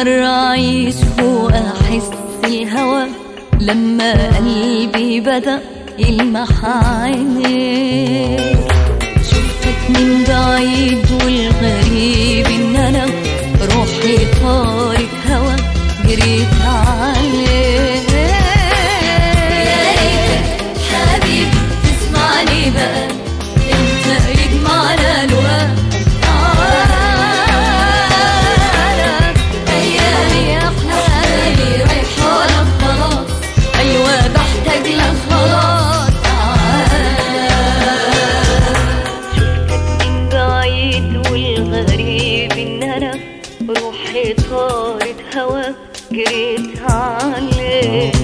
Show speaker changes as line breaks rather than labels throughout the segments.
مرة أعيش وأحس الهوى لما قلبي بدأ يلمح عينيك شفتك من بعيد والغريب إن أنا روحي طارت هوا جريت عليك يا ريتك حبيبي تسمعني بقى انت يجمعنا لقاء تعالى ايامي احلامي رايحه لك خلاص ايوه بحتاج لك خلاص تعالى شفتك من بعيد والغريب ان انا روحي طارت هوا جريت عليك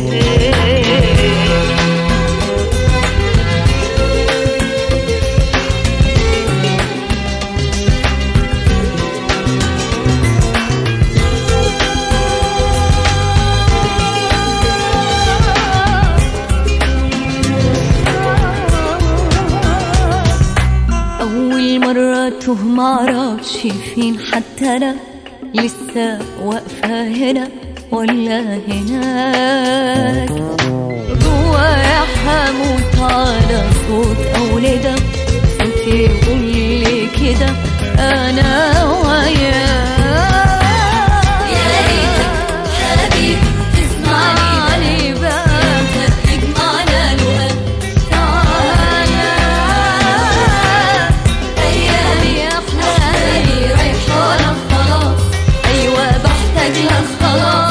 أول مرة توه معرفش فين حتى أنا لسه واقفة هنا ولا هناك جوايا حموت على صوت أو ندى صوت يقول لي كده أنا وياك يا ريتك حبيبي تسمعني بقى يجمعنا لقاء تعالى أيامي أحلامي رايحة لك خلاص أيوة بحتاج لك خلاص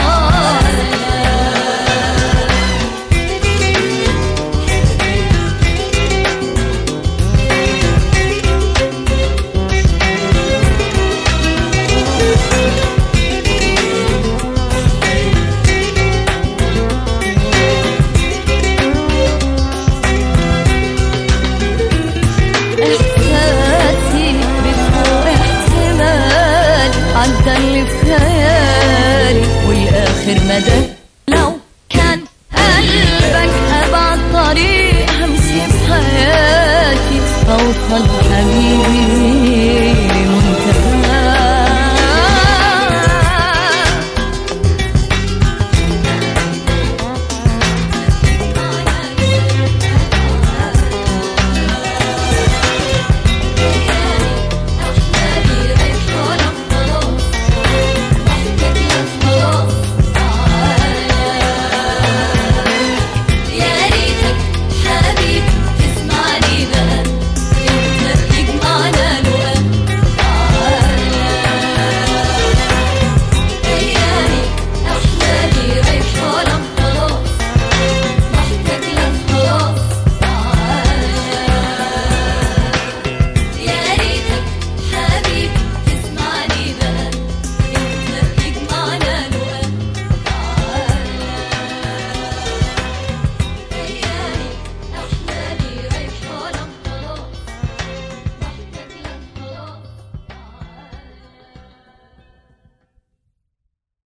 إحساسي بفوق احتمال عدى اللي في خيالي والآخر مدى لو كان قلبك أبعد طريق همشي في حياتي أوصل حبيبي